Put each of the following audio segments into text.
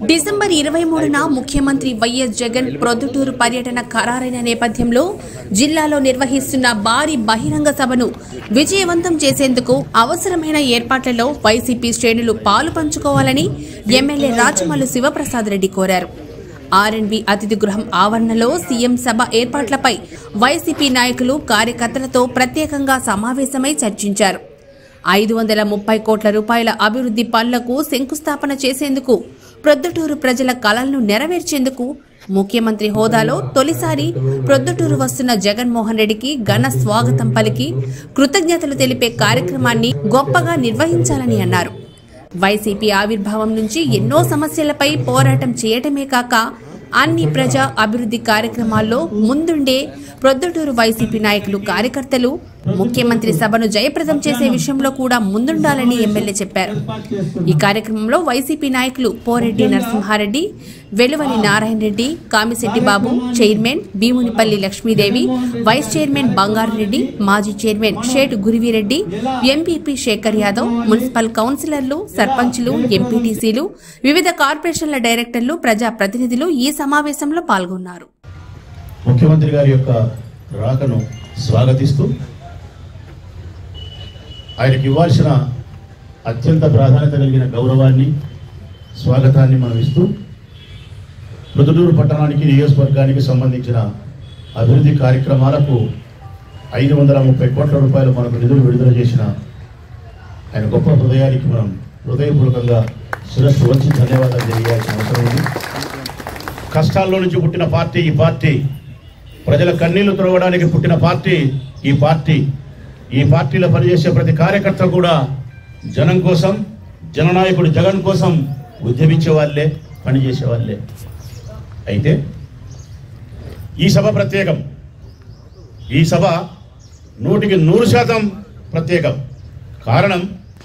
December ఇరవై మూడున ముఖ్యమంత్రి వైఎస్ జగన్ ప్రొద్దుటూరు పర్యటన ఖరారైన నేపథ్యంలో జిల్లాలో నిర్వహిస్తున్న భారీ బహిరంగ సభను విజయవంతం చేసేందుకు అవసరమైన ఏర్పాట్లలో వైసీపీ శ్రేణులు పాలు పంచుకోవాలని ఎమ్మెల్యే రాచమల్లు శివప్రసాద్ రెడ్డి కోరారు ఆర్ఎండ్బి అతిథి గృహం ఆవరణలో సీఎం సభ ఏర్పాట్లపై వైసీపీ నాయకులు కార్యకర్తలతో ప్రత్యేకంగా సమావేశమై చర్చించారు ఐదు వందల ముప్పై కోట్ల రూపాయల అభివృద్ధి పనులకు శంకుస్థాపన చేసేందుకు ప్రొద్దుటూరు ప్రజల కలలను నెరవేర్చేందుకు ముఖ్యమంత్రి హోదాలో తొలిసారి ప్రొద్దుటూరు వస్తున్న జగన్మోహన్ రెడ్డికి ఘన స్వాగతం పలికి కృతజ్ఞతలు తెలిపే కార్యక్రమాన్ని గొప్పగా నిర్వహించాలని అన్నారు వైసీపీ ఆవిర్భావం నుంచి ఎన్నో సమస్యలపై పోరాటం చేయటమే కాక అన్ని ప్రజా అభివృద్ధి కార్యక్రమాల్లో ముందుండే ప్రొద్దుటూరు వైసీపీ నాయకులు కార్యకర్తలు ముఖ్యమంత్రి సభను జయప్రదం చేసే విషయంలో కూడా ముందుండాలని ఎమ్మెల్యే చెప్పారు ఈ కార్యక్రమంలో వైసీపీ నాయకులు Poreddy Narasimhareddy Veluvali Narayana Reddy Kamisetti Babu chairman Bhimunipalli Lakshmidevi vice chairman Bangareddy మాజీ chairman Shet Gurivireddy MPP Shekhar Yadav municipal కౌన్సిలర్లు సర్పంచ్లు ఎంపీటీసీలు వివిధ కార్పొరేషన్ల డైరెక్టర్లు ప్రజా ప్రతినిధులు ఈ సమావేశంలో పాల్గొన్నారు ముఖ్యమంత్రి గారి యొక్క రాకను స్వాగతిస్తూ ఆయనకి ఇవ్వాల్సిన అత్యంత ప్రాధాన్యత కలిగిన గౌరవాన్ని స్వాగతాన్ని మనం ఇస్తూ మృదుడూరు పట్టణానికి నియోజకవర్గానికి సంబంధించిన అభివృద్ధి కార్యక్రమాలకు ఐదు వందల ముప్పై కోట్ల రూపాయలు మనకు నిధులు విడుదల చేసిన ఆయన గొప్ప హృదయానికి మనం హృదయపూర్వకంగా శిరస్సు వచ్చి ధన్యవాదాలు తెలియాల్సిన అవసరం ఉంది కష్టాల్లో నుంచి పుట్టిన పార్టీ ఈ పార్టీ ప్రజల కన్నీళ్లు తుడవడానికి పుట్టిన పార్టీ ఈ పార్టీ ఈ పార్టీలో పనిచేసే ప్రతి కార్యకర్త కూడా జనం కోసం జననాయకుడు జగన్ కోసం ఉద్యమించే వాళ్ళే పనిచేసే వాళ్ళే అయితే ఈ సభ ప్రత్యేకం ఈ సభ నూటికి నూరు శాతం ప్రత్యేకం కారణం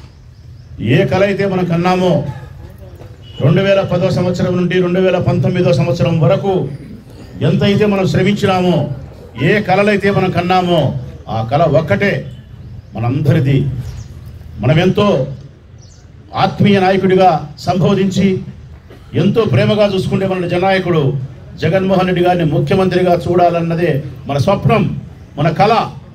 ఏ కళ అయితే మనం కన్నామో రెండు వేల పదో సంవత్సరం నుండి రెండు వేల పంతొమ్మిదో సంవత్సరం వరకు ఎంతైతే మనం శ్రమించినామో ఏ కళలైతే మనం కన్నామో ఆ కళ ఒక్కటే మనందరిది మనమెంతో ఆత్మీయ నాయకుడిగా సంబోధించి ఎంతో ప్రేమగా చూసుకుంటే మన జనాయకుడు జగన్మోహన్ రెడ్డి గారిని ముఖ్యమంత్రిగా చూడాలన్నదే మన స్వప్నం మన కళ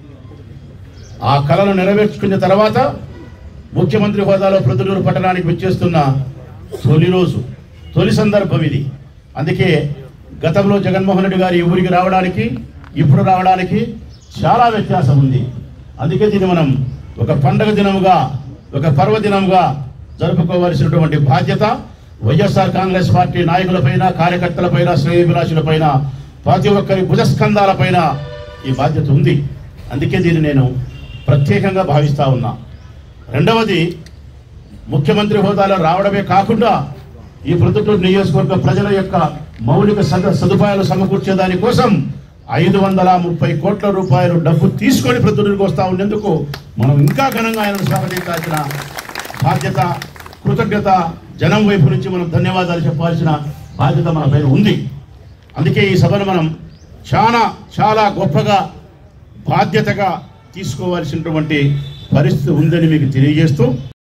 ఆ కళను నెరవేర్చుకున్న తర్వాత ముఖ్యమంత్రి హోదాలో ప్రొద్దుటూరు పట్టణానికి వచ్చేస్తున్న తొలి రోజు తొలి సందర్భం ఇది అందుకే గతంలో జగన్మోహన్ రెడ్డి గారి ఈ ఊరికి రావడానికి ఇప్పుడు రావడానికి చాలా వ్యత్యాసం ఉంది అందుకే దీన్ని మనం ఒక పండగ దినముగా ఒక పర్వదినముగా జరుపుకోవలసినటువంటి బాధ్యత వైఎస్ఆర్ కాంగ్రెస్ పార్టీ నాయకులపైన కార్యకర్తలపైన శ్రేయభిలాషులపైన ప్రతి ఒక్కరి భుజస్కంధాలపైన ఈ బాధ్యత ఉంది అందుకే దీన్ని నేను ప్రత్యేకంగా భావిస్తా ఉన్నా రెండవది ముఖ్యమంత్రి హోదాలో రావడమే కాకుండా ఈ ప్రొద్దుటూరు నియోజకవర్గ ప్రజల యొక్క మౌలిక సద సదుపాయాలు సమకూర్చే దానికోసం ఐదు వందల ముప్పై కోట్ల రూపాయలు డబ్బు తీసుకొని ప్రొద్దుటూరుకు వస్తా ఉండేందుకు మనం ఇంకా ఘనంగా ఆయనను స్వాగతించాల్సిన బాధ్యత కృతజ్ఞత జనం వైపు నుంచి మనం ధన్యవాదాలు చెప్పాల్సిన బాధ్యత మన పైన ఉంది అందుకే ఈ సభను మనం చాలా చాలా గొప్పగా బాధ్యతగా తీసుకోవాల్సినటువంటి పరిస్థితి ఉందని మీకు తెలియజేస్తూ